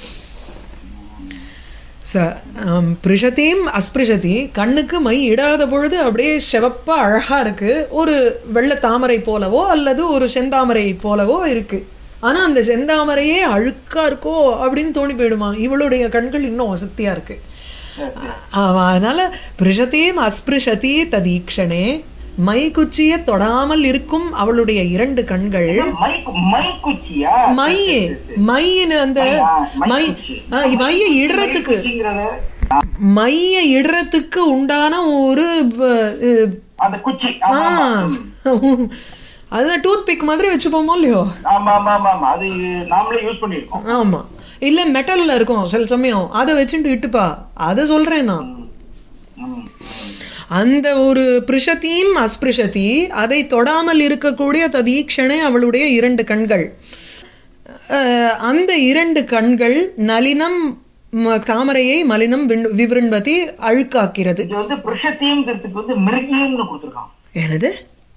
A: ச ஆம், பிருஷதியும் அஸ்பிருஷதி கண்ணுக்கு மை இடாத பொழுது அப்படியே செவப்பா அழகா இருக்கு ஒரு வெள்ளை தாமரை போலவோ அல்லது ஒரு செந்தாமரை போலவோ இருக்கு ஆனா அந்த செந்தாமரையே அழுக்கா இருக்கோ அப்படின்னு தோணி போயிடுமா இவளுடைய கண்கள் இன்னும் வசத்தியா இருக்கு ஆமா, அதனால பிருஷதியும் அஸ்பிருஷதி ததீக்ஷணே மை குச்சிய தொடாமல் இருக்கும் அவளுடைய இரண்டு கண்கள்
B: மை மை குச்சியா
A: மை மையின்னு அந்த
B: மையா? மை
A: மை
B: குச்சி.
A: ஆ, மைய இடறதுக்கு
B: மை குச்சிங்கிறத,
A: மைய இடறதுக்கு உண்டான ஒரு ப- அஹ்,
B: அந்த குச்சி
A: ஆ,
B: ஆமா ஆமா.
A: அதுதான் டூத் பிக் மாதிரி வச்சுப்போமோ இல்லையோ
B: ஆமா ஆமா ஆமா ஆமா அது நாமளே யூஸ் பண்ணிருக்கோம்
A: ஆமா இல்ல மெட்டல்ல இருக்கும் சில சமயம் அதை வச்சுட்டு இட்டுப்பா அதை சொல்றேன் நான்
B: ம். ம்.
A: அந்த ஒரு பிருஷதியும் அஸ்பிருஷதி அதை தொடாமல் இருக்கக்கூடிய ததீக்ஷணே அவளுடைய இரண்டு கண்கள் அஹ், அந்த இரண்டு கண்கள் நளினம் ம- தாமரையை மலினம் விண்- விவிருண்பதி அழுக்காக்கிறது
B: இது வந்து புருஷத்தியம்ங்கிறதுக்கு வந்து மிருகியம்னு கொடுத்துருக்கான்
A: எனது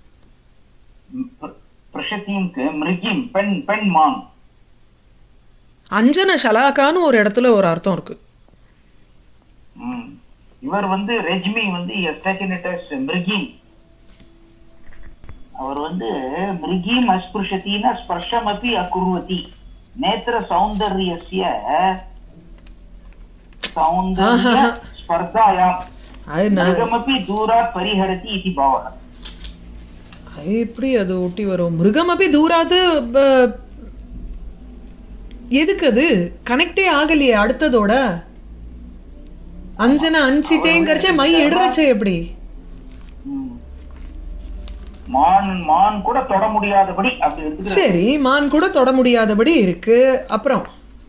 B: புருஷத்தியம்க்கு மிருகியம் பெண் பெண் மான்
A: அஞ்சன ஷலாக்கான்னு ஒரு இடத்துல ஒரு அர்த்தம் இருக்கு
B: ம். இவர் வந்து ரெஜ்மி வந்து மிருகிம் அவர் வந்து மிருகிம் அஸ்பிருஷத்தின்னா ஸ்பர்ஷம் அப்படி அகுர்வதி நேத்திர சௌந்தர்யஸ்ய சௌந்தர்ய ஸ்பர்தாயாம்
A: அது நான்
B: மிருகமப்பி தூராத் பரிஹரதி இது பாவக
A: அது எப்படி அது ஒட்டி வரும் மிருகம் அப்படி தூராது ப- எதுக்கு அது கனெக்டே ஆகலையே அடுத்ததோட அஞ்சன அஞ்சித்தேங்கிறச்சே மை இடுறச்சே எப்படி
B: ம். மான் மான் கூட தொட முடியாதபடி அப்படி எடுத்துக்கிற
A: சரி மான் கூட தொட முடியாதபடி இருக்கு அப்புறம்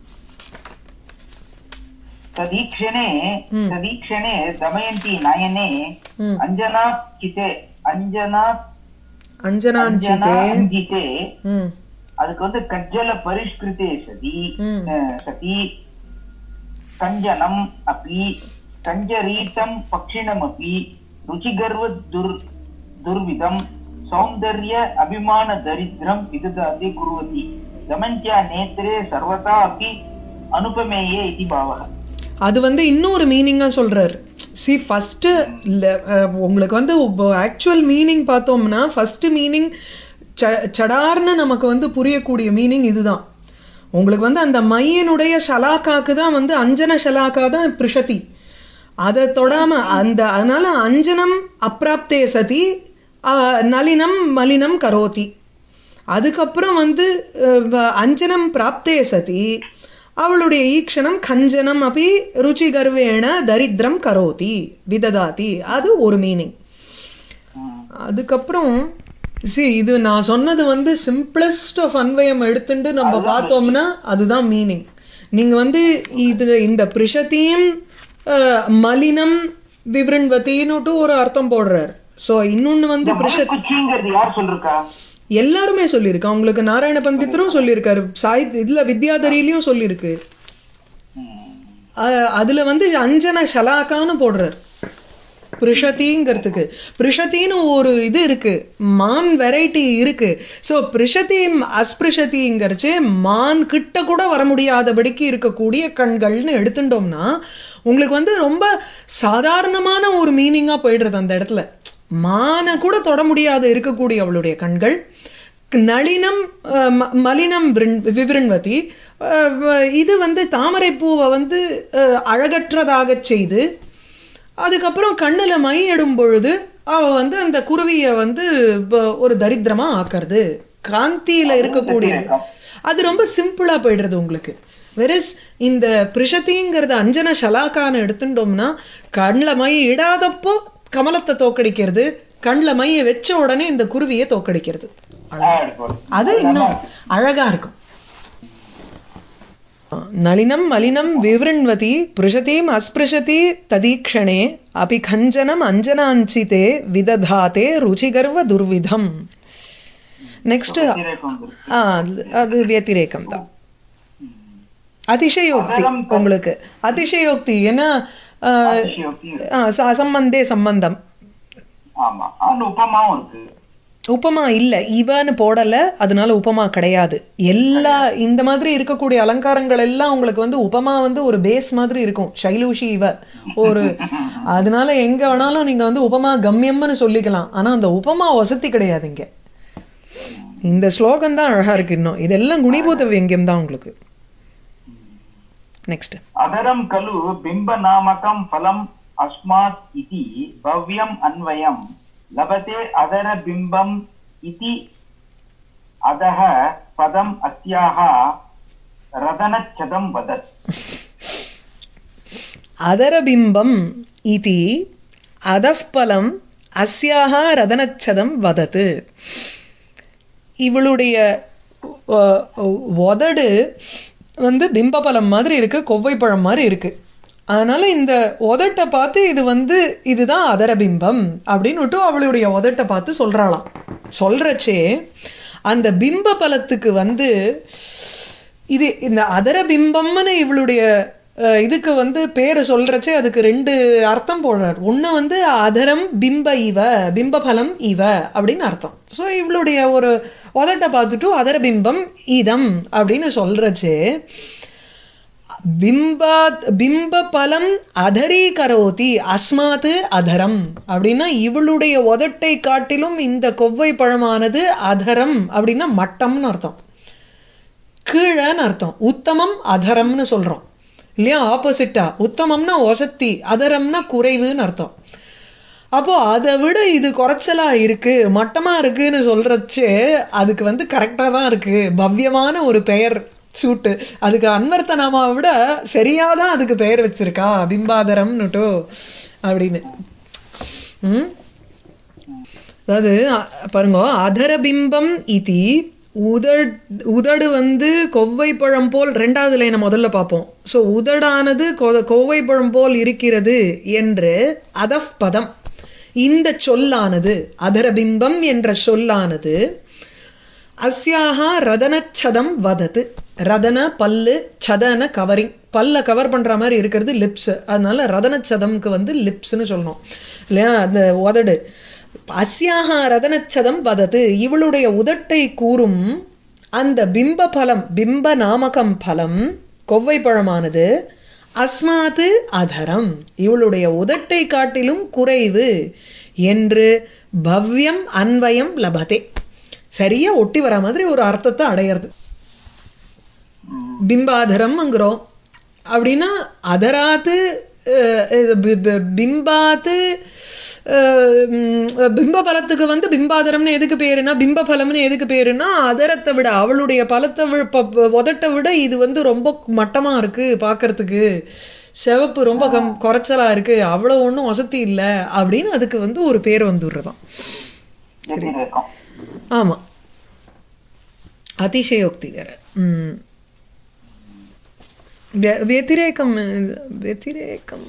B: ததீக்ஷணே
A: ம்.
B: ததீக்ஷணே தமயந்தி நயனே
A: ம்.
B: அஞ்சனா கிதே அஞ்சனா அஞ்சனா
A: அஞ்சனாஞ்சிதே
B: அஞ்சிதே
A: ம்
B: அதுக்கு வந்து கஜ்ஜல பரிஷ்கிருதே சதி
A: ம்.
B: அஹ், சதி கஞ்சனம் அப்பி கஞ்சரீதம் பக்ஷிணம் அப்பி ருச்சிகர்வ துர் துர்விதம் சௌந்தர்ய அபிமான தரித்திரம் விததாதி குருவதி தமந்தியா நேத்திரே சர்வதா அப்பி அனுபமேயே இது பாவக
A: அது வந்து இன்னொரு மீனிங்கா சொல்றாரு சி ஃபர்ஸ்ட் உங்களுக்கு வந்து ஆக்சுவல் மீனிங் பார்த்தோம்னா ஃபர்ஸ்ட் மீனிங் சடார்னு நமக்கு வந்து புரியக்கூடிய மீனிங் இதுதான் உங்களுக்கு வந்து அந்த மையனுடைய ஷலாக்காக்கு தான் வந்து அஞ்சன ஷலாக்கா தான் பிருஷதி அதை தொடாம அந்த அதனால அஞ்சனம் அப்பிராப்தே சதி ஆஹ், நளினம் மலினம் கரோதி அதுக்கப்புறம் வந்து அஹ், வ- அஞ்சனம் பிராப்தே சதி அவளுடைய ஈக்ஷணம் கஞ்சனம் அப்படி ருச்சி கர்வேண தரித்திரம் கரோதி விததாதி அது ஒரு மீனிங்
B: ம்.
A: அதுக்கப்புறம் சி இது நான் சொன்னது வந்து சிம்பிளஸ்ட் ஆஃப் அன்வயம் எடுத்துட்டு நம்ம பார்த்தோம்னா அதுதான் மீனிங் நீங்க வந்து இது இந்த பிரிஷத்தையும் அஹ், மலினம் விவரண்வத்தின்னுட்டு ஒரு அர்த்தம் போடுறார் சோ இன்னொன்னு வந்து பிரிஷ
B: குச்சிங்கிறது யார் சொல்லிருக்கா
A: எல்லாருமே சொல்லியிருக்கு உங்களுக்கு நாராயண பண்டிதரும் சொல்லியிருக்காரு சாகித்ய இதுல வித்யாதரியிலயும் சொல்லியிருக்கு அஹ், அதுல வந்து அஞ்சன ஷலாக்கான்னு போடுறார் பிரிஷதிங்கிறதுக்கு பிரிஷத்தின்னு ஒரு இது இருக்கு மான் வெரைட்டி இருக்கு சோ பிரிஷதி அஸ்பிருஷதிங்கிறச்சு மான் கிட்ட கூட வர முடியாதபடிக்கு இருக்கக்கூடிய கண்கள்னு எடுத்துட்டோம்னா உங்களுக்கு வந்து ரொம்ப சாதாரணமான ஒரு மீனிங்கா போயிடுறது அந்த இடத்துல மானை கூட தொட முடியாத இருக்கக்கூடிய அவளுடைய கண்கள் நளினம் அஹ், ம- மலினம் விருண்- விவிருண்வதி அஹ், இது வந்து தாமரை பூவை வந்து அஹ், அழகற்றதாகச் செய்து அதுக்கப்புறம் கண்ணுல மை இடும் பொழுது அவ வந்து அந்த குருவிய வந்து ப- ஒரு தரித்திரமா ஆக்குறது காந்தியில இருக்கக்கூடியது அது ரொம்ப சிம்பிளா போயிடுறது உங்களுக்கு வெரஸ் இந்த பிரிஷதிங்கிறது அஞ்சன ஷலாக்கான எடுத்துட்டோம்னா கண்ணுல மை இடாதப்போ கமலத்தை தோக்கடிக்கிறது கண்ணுல மைய வச்ச உடனே இந்த குருவியை தோக்கடிக்கிறது அது இன்னும் அழகா இருக்கும் நளினம் மலினம் விவृण्वति பிருஷதீம் அஸ்பிருஷதி ததீக்ஷணே அபி கஞ்சனம் அஞ்சனாஞ்சிதே விததாதே ருச்சிகர்வ துர்விதம் நெக்ஸ்ட் அது व्यतिरेकம் தான் அதிசயோக்தி உங்களுக்கு அதிசயோக்தி ஏன்னா ஆஹ், ஆஹ், ச- அசம்பந்தே சம்பந்தம்
B: ஆமா அந்த உப்பமாவும் இருக்கு
A: உபமா இல்ல இவன்னு போடல அதனால உபமா கிடையாது எல்லா இந்த மாதிரி இருக்கக்கூடிய அலங்காரங்கள் எல்லாம் உங்களுக்கு வந்து உபமா வந்து ஒரு பேஸ் மாதிரி இருக்கும் சைலூஷி இவ ஒரு அதனால எங்க வேணாலும் நீங்க வந்து உபமா கம்யம்னு சொல்லிக்கலாம் ஆனா அந்த உபமா வசதி கிடையாது இங்க இந்த ஸ்லோகம் தான் அழகா இருக்கு இன்னும் இதெல்லாம் குணிபூத வியங்கியம் தான் உங்களுக்கு நெக்ஸ்ட்
B: अधरं खलु बिम्बनामकं फलम् अस्मात् इति भव्यम् अन्वयम् लभते अधरबिम्बम् इति अधः पदम् अस्याः रदनच्छदं वदत्
A: அதரபிம்பம் இதி அதஃபலம் அஸ்யாக ரதனச்சதம் வதத்து இவளுடைய அஹ், உதடு வந்து பிம்பபலம் மாதிரி இருக்கு கொவ்வைப்பழம் மாதிரி இருக்கு அதனால இந்த உதட்டை பார்த்து இது வந்து இதுதான் அதரபிம்பம் அப்படின்னுட்டு அவளுடைய உதட்டை பார்த்து சொல்றாளாம் சொல்றச்சே அந்த பிம்ப பலத்துக்கு வந்து இது இந்த அதர பிம்பம்னு இவளுடைய அஹ், இதுக்கு வந்து பேரு சொல்றச்சே அதுக்கு ரெண்டு அர்த்தம் போடுறார் ஒண்ணு வந்து அதரம் பிம்ப இவ பிம்பபலம் இவ அப்படின்னு அர்த்தம் சோ இவளுடைய ஒரு உதட்டை பார்த்துட்டு அதர பிம்பம் இதம் அப்படின்னு சொல்றச்சே பிம்பாத் பிம்ப பலம் அதரீகரோதி அஸ்மாத்து அதரம் அப்படின்னா இவளுடைய உதட்டை காட்டிலும் இந்த கொவ்வை பழமானது அதரம் அப்படின்னா மட்டம்னு அர்த்தம் கீழன்னு அர்த்தம் உத்தமம் அதரம்னு சொல்றோம் இல்லையா ஆப்போசிட்டா உத்தமம்னா ஒசத்தி அதரம்னா குறைவுன்னு அர்த்தம் அப்போ அதை விட இது குறைச்சலா இருக்கு மட்டமா இருக்குன்னு சொல்றச்சே அதுக்கு வந்து கரெக்டா தான் இருக்கு பவ்யமான ஒரு பெயர் சூட்டு அதுக்கு அன்வர்த்த நாமாவை விட சரியாதான் அதுக்கு பெயர் வச்சிருக்கா பிம்பாதரம்னுட்டோ அப்படின்னு ம் அதாவது அ- பாருங்க அதரபிம்பம் இதி உதட் உதடு வந்து கொவ்வை பழம் போல் ரெண்டாவது லைனை முதல்ல பார்ப்போம் சோ உதடானது கொ- கொவ்வை பழம் போல் இருக்கிறது என்று அதஃப் பதம் இந்த சொல்லானது அதரபிம்பம் என்ற சொல்லானது அஸ்யாஹா ரதனச்சதம் வதது ரதன பல்லு சதன கவரிங் பல்ல கவர் பண்ற மாதிரி இருக்கிறது லிப்ஸ் அதனால ரதனச்சதம்க்கு வந்து லிப்ஸ்னு சொல்லணும் இல்லையா அந்த உதடு அஸ்யாஹா ரதனச்சதம் வதது இவளுடைய உதட்டை கூறும் அந்த பிம்ப பலம் பிம்ப நாமகம் பலம் கொவ்வை பழமானது அஸ்மாத்து அதரம் இவளுடைய உதட்டை காட்டிலும் குறைவு என்று பவ்யம் அன்வயம் லபதே சரியா ஒட்டி வர மாதிரி ஒரு அர்த்தத்தை அடையிறது பிம்பாதரம்ங்கிறோம் அப்படின்னா அதராத்து அஹ், இது பி- பி- பிம்பாத்து அஹ், உம், பிம்ப பலத்துக்கு வந்து பிம்பாதரம்னு எதுக்கு பேருனா பிம்ப பலம்னு எதுக்கு பேருனா அதரத்தை விட அவளுடைய பலத்தை விட ப- ப- உதட்டை விட இது வந்து ரொம்ப மட்டமா இருக்கு பார்க்கிறதுக்கு சிவப்பு ரொம்ப கம் குறைச்சலா இருக்கு அவ்வளவு ஒண்ணும் வசதி இல்ல அப்படின்னு அதுக்கு வந்து ஒரு பேர் வந்துடுறதாம்
B: व्यतिरेकम्
A: ஆமா அதிசயோக்தி வேற ம் ವ್ಯ- ವ್ಯತಿರೇகம் ವ್ಯತಿರೇகம்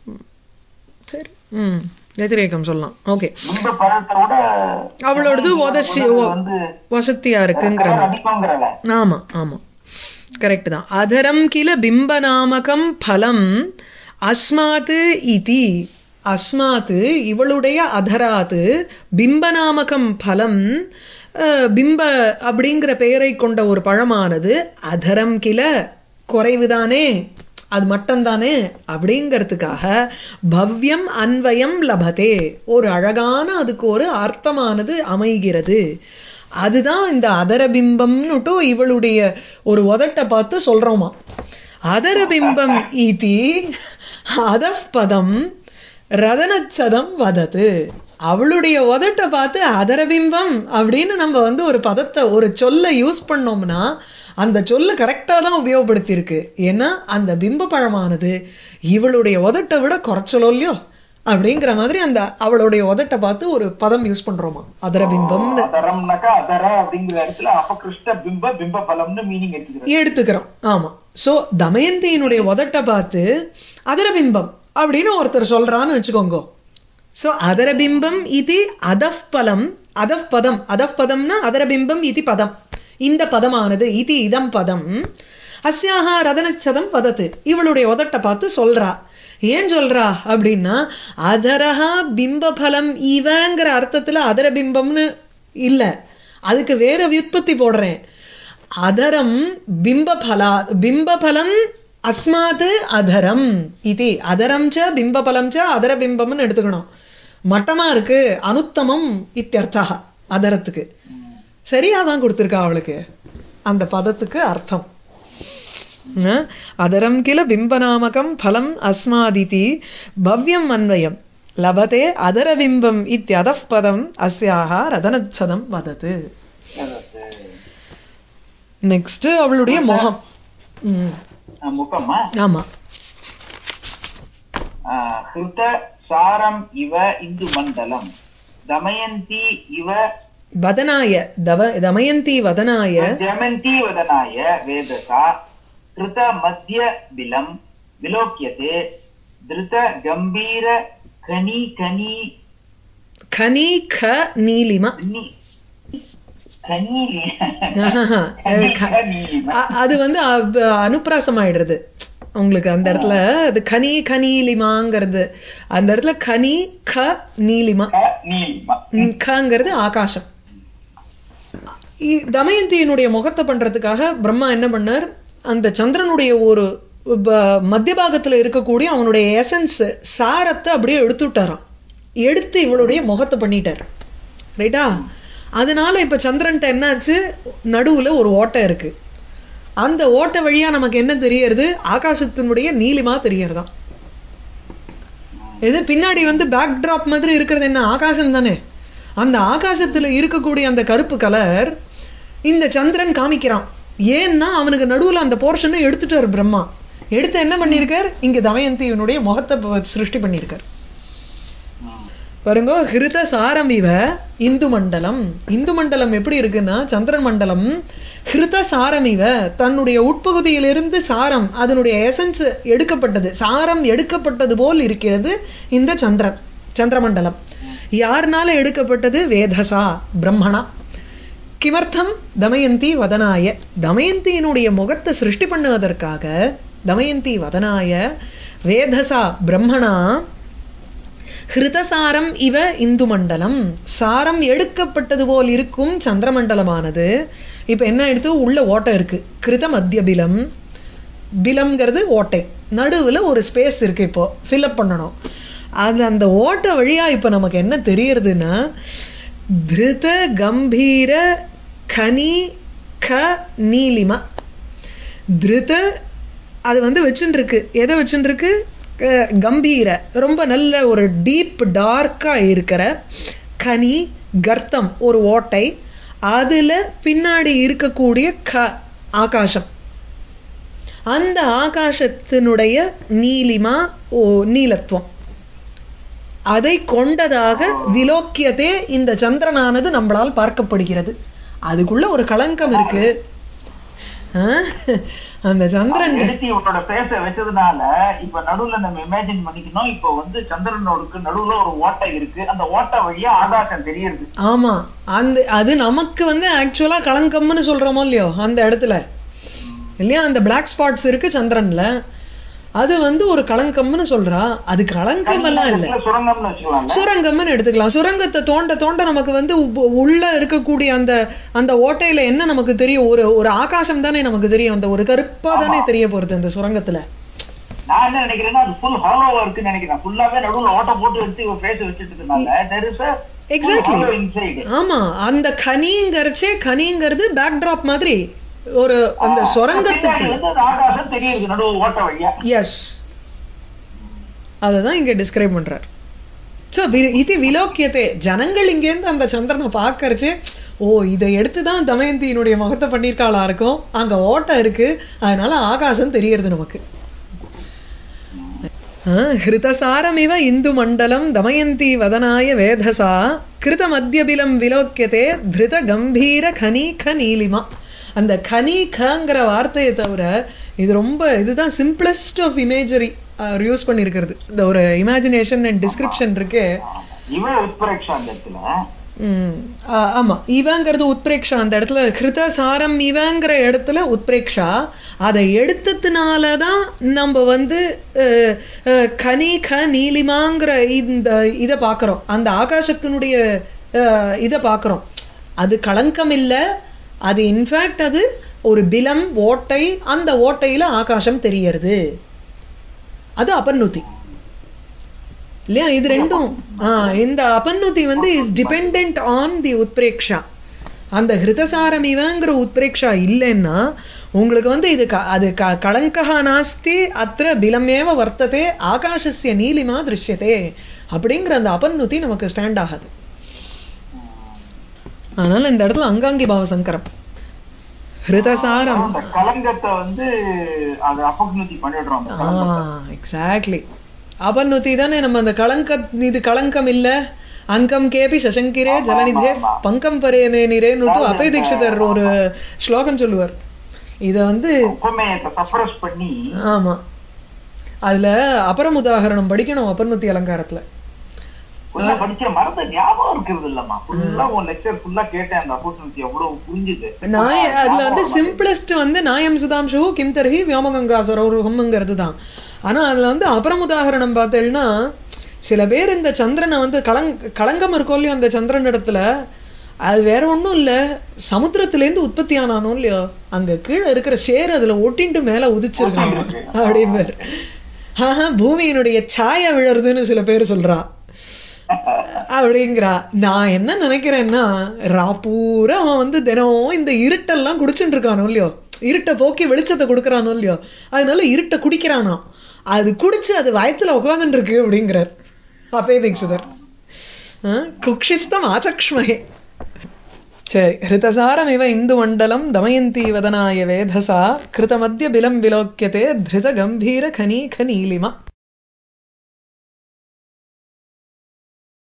A: சரி ம் व्यतिरेகம் சொல்லலாம் ஓகே
B: பிம்ப பதத்தை விட
A: அவளோடது உதசி
B: வந்து
A: வசத்தியா இருக்குங்கிற
B: கலர் அதிகங்கிறல
A: ஆமா ஆமா கரெக்ட் தான் அதரம் கில பிம்பநாமகம் பலம் அஸ்மாத் இதி அஸ்மாத் இவளுடைய அதராத் பிம்பநாமகம் பலம் அஹ், பிம்ப அப்படிங்கிற பெயரை கொண்ட ஒரு பழமானது அதரம் கில குறைவுதானே அது மட்டும்தானே அப்படிங்கிறதுக்காக பவ்யம் அன்வயம் லபதே ஒரு அழகான அதுக்கு ஒரு அர்த்தமானது அமைகிறது அதுதான் இந்த அதரபிம்பம்னுட்டு இவளுடைய ஒரு உதட்டை பார்த்து சொல்றோமா அதரபிம்பம் இதி அதப் பதம் ரதனச்சதம் வதது அவளுடைய உதட்டை பார்த்து அதரபிம்பம் அப்படின்னு நம்ம வந்து ஒரு பதத்தை ஒரு சொல்லை யூஸ் பண்ணோம்னா அந்த சொல்ல கரெக்டாக தான் உபயோகப்படுத்தியிருக்கு ஏன்னா அந்த பிம்ப பழமானது இவளுடைய உதட்டை விட குறைச்சலோ இல்லையோ அப்படிங்கிற மாதிரி அந்த அவளுடைய உதட்டை பார்த்து ஒரு பதம் யூஸ் பண்றோமா அதரபிம்பம்னு
B: அதரம்னாக்கா அதர அப்படிங்கிற இடத்துல அபகிருஷ்ட பிம்ப பிம்ப பலம்னு மீனிங் எடுத்துக்கிறேன்
A: எடுத்துக்கிறோம் ஆமா சோ தமயந்தியினுடைய உதட்டை பார்த்து அதரபிம்பம் அப்படின்னு ஒருத்தர் சொல்றான்னு வச்சுக்கோங்க சோ அதரபிம்பம் இது அதஃப் பலம் அதஃப் பதம் அதஃப் பதம்னா அதரபிம்பம் இது பதம் இந்த பதமானது இது இதம் பதம் அஸ்யாஹா ரதனச்சதம் வதத்து இவளுடைய உதட்டை பார்த்து சொல்றா ஏன் சொல்றா அப்படின்னா அதரஹா பிம்பபலம் இவங்கிற அர்த்தத்துல அதரபிம்பம்னு இல்ல அதுக்கு வேற வியுத்பத்தி போடுறேன் அதரம் பிம்பபலா பிம்பபலம் அஸ்மாத் அதரம் இது அதரம் ச பிம்பபலம் ச அதரபிம்பம்னு எடுத்துக்கணும் மட்டமா இருக்கு அனுத்தமம் இத்தியர்த்தா அதரத்துக்கு சரியா தான் கொடுத்துருக்கா அவளுக்கு அந்த பதத்துக்கு அர்த்தம் ந? அதரம் கில பிம்பநாமகம் பலம் அஸ்மாதிதி பவ்யம் அன்வயம் லபதே அதரபிம்பம் இத்தியதப் பதம் அஸ்யாக ரதனச்சதம் வதது நெக்ஸ்ட் அவளுடைய முகம் ம்,
B: அஹ் முகமா
A: ஆமா
B: அஹ் ஹிருத சாரம் இவ இந்து மண்டலம் தமயந்தி இவ
A: வதனாய தவ தமயந்தி வதனாய
B: ஜமந்தி வதனாய வேதசா கிருத மத்திய பிலம் விலோக்கியதே திருத கம்பீர கனி கனி
A: கனி க நீலிமா
B: கனி கனீலி
A: ஆஹாஹா.
B: கனி
A: க-
B: கனீலிமா.
A: அ- அது வந்து அ- அனுப்பிராசம் ஆயிடுறது உங்களுக்கு அந்த இடத்துல அது கனி கனீலிமாங்கிறது அந்த இடத்துல கனி க நீலிமா
B: க நீலிமா
A: ம், கங்கிறது ஆகாசம் இ- தமயந்தியினுடைய முகத்தை பண்றதுக்காக பிரம்மா என்ன பண்ணார் அந்த சந்திரனுடைய ஒரு ப- மத்திய பாகத்துல இருக்கக்கூடிய அவனுடைய எசன்ஸ் சாரத்தை அப்படியே எடுத்து விட்டாராம் எடுத்து இவளுடைய முகத்தை பண்ணிட்டார் ரைட்டா அதனால இப்ப சந்திரன்ட்ட என்னாச்சு நடுவுல ஒரு ஓட்டை இருக்கு அந்த ஓட்டை வழியா நமக்கு என்ன தெரியறது ஆகாசத்தினுடைய நீலிமா தெரியறதா இது பின்னாடி வந்து பேக் டிராப் மாதிரி இருக்கிறது என்ன ஆகாசம் தானே அந்த ஆகாசத்துல இருக்கக்கூடிய அந்த கருப்பு கலர் இந்த சந்திரன் காமிக்கிறான் ஏன்னா அவனுக்கு நடுவுல அந்த போர்ஷனை எடுத்துட்டாரு பிரம்மா எடுத்து என்ன பண்ணியிருக்கார் இங்க தமயந்தியினுடைய முகத்தை ப- சிருஷ்டி பண்ணியிருக்கார் பாருங்க ஹிருத சாரம் இவ இந்து மண்டலம் இந்து மண்டலம் எப்படி இருக்குன்னா சந்திரன் மண்டலம் ஹிருத சாரம் இவ தன்னுடைய உட்பகுதியிலிருந்து சாரம் அதனுடைய எசன்ஸ் எடுக்கப்பட்டது சாரம் எடுக்கப்பட்டது போல் இருக்கிறது இந்த சந்திரன் சந்திரமண்டலம் யாருனால எடுக்கப்பட்டது வேதசா பிரம்மணா கிமர்த்தம் தமயந்தி வதனாய தமயந்தியினுடைய முகத்தை சிருஷ்டி பண்ணுவதற்காக தமயந்தி வதனாய வேதசா பிரம்மணா ஹிருதசாரம் இவ இந்து மண்டலம் சாரம் எடுக்கப்பட்டது போல் இருக்கும் சந்திரமண்டலமானது இப்ப என்ன எடுத்து உள்ள ஓட்டை இருக்கு கிருத மத்திய பிலம் பிலம்ங்கிறது ஓட்டை நடுவுல ஒரு ஸ்பேஸ் இருக்கு இப்போ ஃபில்அப் பண்ணணும் அது அந்த ஓட்டை வழியா இப்ப நமக்கு என்ன தெரியறதுன்னா திருத கம்பீர கனி க நீலிமா திருத அது வந்து வச்சுட்டு இருக்கு எதை வச்சுட்டு இருக்கு க- கம்பீர ரொம்ப நல்ல ஒரு டீப் டார்க்கா இருக்கிற கனி கர்த்தம் ஒரு ஓட்டை அதுல பின்னாடி இருக்கக்கூடிய க ஆகாசம் அந்த ஆகாசத்தினுடைய நீலிமா ஓ நீலத்துவம் அதை கொண்டதாக விலோக்கியதே இந்த சந்திரனானது நம்மளால் பார்க்கப்படுகிறது அதுக்குள்ள ஒரு களங்கம் இருக்கு ஆஹ்? அந்த சந்திரன்
B: எடுத்து இவனோட பேச வச்சதுனால இப்ப நடுவுல நம்ம இமேஜின் பண்ணிக்கணும் இப்ப வந்து சந்திரனோடுக்கு நடுவுல ஒரு ஓட்டை இருக்கு அந்த ஓட்டை வழியா ஆகாசம் தெரியுது
A: ஆமா அந்த அது நமக்கு வந்து ஆக்சுவலா களங்கம்னு சொல்றோமோ இல்லையோ அந்த இடத்துல இல்லையா அந்த பிளாக் ஸ்பாட்ஸ் இருக்கு சந்திரன்ல அது வந்து ஒரு களங்கம்னு சொல்றா அது களங்கம் எல்லாம் இல்ல
B: சுரங்கம்னு வச்சுக்கலாம்ல
A: சுரங்கம்னு எடுத்துக்கலாம் சுரங்கத்தை தோண்ட தோண்ட நமக்கு வந்து உப்- உள்ள இருக்கக்கூடிய அந்த அந்த ஓட்டையில என்ன நமக்கு தெரியும் ஒரு ஒரு ஆகாசம் தானே நமக்கு தெரியும் அந்த ஒரு கருப்பா தானே தெரிய போறது அந்த சுரங்கத்துல
B: நான் என்ன நினைக்கிறேன்னா அது ஃபுல் ஹாலோவா இருக்குன்னு நினைக்கிறேன் ஃபுல்லாவே நடுவுல ஓட்டை போட்டு எடுத்து இவன் பேச வச்சிருக்கனால தெர் இஸ்
A: Exactly.
B: இன்சைடு
A: ஆமா அந்த கனிங்கிறச்சே கனிங்கிறது பேக்ட்ராப் மாதிரி ஒரு அந்த சுரங்கத்துக்கு
B: வந்து அந்த ஆகாசம் தெரியுது நடுவு ஓட்டை வழியா
A: எஸ் அததான் இங்க டிஸ்கிரைப் பண்றார் ஸோ இது விலோக்கியத்தை ஜனங்கள் இங்கேருந்து அந்த சந்திரனை பார்க்கறச்சு ஓ இதை எடுத்து தான் தமயந்தியினுடைய முகத்தை பண்ணியிருக்காளா இருக்கும் அங்க ஓட்டை இருக்கு அதனால ஆகாசம் தெரியறது நமக்கு ஹிருதசாரமிவ இந்து மண்டலம் தமயந்தி வதனாய வேதசா கிருத மத்தியபிலம் விலோக்கியதே திருத கம்பீர கனீக நீலிமா அந்த கனீகங்கிற வார்த்தையை தவிர இது ரொம்ப இதுதான் சிம்பிளஸ்ட் ஆஃப் இமேஜரி அவர் யூஸ் பண்ணியிருக்கிறது இந்த ஒரு இமேஜினேஷன் அண்ட் டிஸ்கிரிப்ஷன் இருக்கே
B: இவன் உட்பிரேக்ஷா அந்த இடத்துல
A: ம், ஆ, ஆமா இவங்கிறது உத்பிரேக்ஷா அந்த இடத்துல கிருத சாரம் இவங்கிற இடத்துல உத்பிரேக்ஷா அதை எடுத்ததுனால தான் நம்ம வந்து அஹ், அஹ், கனி க நீலிமாங்கிற இந்த இதை பார்க்குறோம் அந்த ஆகாசத்தினுடைய அஹ், இதை பார்க்குறோம் அது களங்கம் இல்லை அது இன்ஃபேக்ட் அது ஒரு பிலம் ஓட்டை அந்த ஓட்டையில ஆகாசம் தெரியறது அது அபநுதி இல்லையா இது ரெண்டும் ஆ, இந்த அபநுதி வந்து இஸ் டிபெண்ட் ஆன் தி உத்பிரேக்ஷா அந்த ஹிருதசாரம் இவங்கிற உத்பிரேக்ஷா இல்லைன்னா உங்களுக்கு வந்து இது க- அது க களங்கா நாஸ்தி அத்திர பிலமேவ வர்த்ததே ஆகாசஸ்ய நீலிமா திருஷ்யதே அப்படிங்கிற அந்த அபநுதி நமக்கு ஸ்டாண்ட் ஆகாது அதனால இந்த இடத்துல அங்காங்கி பாவ சங்கரம் ஹிருதசாரம்
B: அந்த கலங்கத்தை வந்து அது அபக்னுதி பண்ணிடுறோம் அந்த கலங்கத்தை.
A: எக்ஸாக்ட்லி அபநுதி தானே நம்ம அந்த கலங்க இது களங்கம் இல்ல அங்கம் கேபி சசங்கிரே ஜலநிதே பங்கம் பரேமே நிரேன்னுட்டு அபய தீட்சிதர் ஒரு ஸ்லோகம் சொல்லுவார் இத வந்து
B: உபமேயத்தை சப்ரஸ் பண்ணி
A: ஆமா அதுல அபரம் உதாகரணம் படிக்கணும் அபர்ணுத்தி அலங்காரத்துல
B: ஃபுல்லா படிச்ச மறந்த ஞாபகம் இருக்கிறது இல்லம்மா ஃபுல்லா உன் லெக்சர் ஃபுல்லா கேட்டேன் அந்த ஆப்பர்ச்சுனிட்டி எவ்வளவு புரிஞ்சுது
A: நாய அதுல வந்து சிம்பிளஸ்ட் வந்து நாயம் சுதாம்சு கிம் தர்ஹி வியோமகங்கா சரோருகம்ங்கிறது தான் ஆனா அதுல வந்து அபரம் உதாகரணம் பார்த்தேன்னா சில பேர் இந்த சந்திரனை வந்து கலங் களங்கம் இருக்கும் இல்லையோ அந்த சந்திரன் இடத்துல அது வேற ஒண்ணும் இல்ல சமுத்திரத்திலேருந்து உற்பத்தி ஆனானோ இல்லையோ அங்க கீழே இருக்கிற சேர் அதுல ஒட்டின்ட்டு மேல உதிச்சிருக்காங்க அப்படிம்பாரு ஆஹா பூமியினுடைய சாயா விழறதுன்னு சில பேர் சொல்றா அப்படிங்கிறா நான் என்ன நினைக்கிறேன்னா ராப்பூரா அவன் வந்து தினம் இந்த இருட்டெல்லாம் குடிச்சுட்டு இருக்கானோ இல்லையோ இருட்டை போக்கி வெளிச்சத்தை கொடுக்கறானோ இல்லையோ அதனால இருட்டை குடிக்கிறானாம் அது குடிச்சு அது வயத்துல உட்காந்துட்டு இருக்கு அப்படிங்கிறார் அப்பே தீட்சிதர் ஆ, குக்ஷிஸ்தம் ஆச்சக்ஷ்மஹே சரி ஹிருதசாரம் இவ இந்து மண்டலம் தமயந்தி வதனாய வேதசா கிருதமத்திய பிலம் விலோக்கியதே திருத கம்பீர கனீக நீலிமா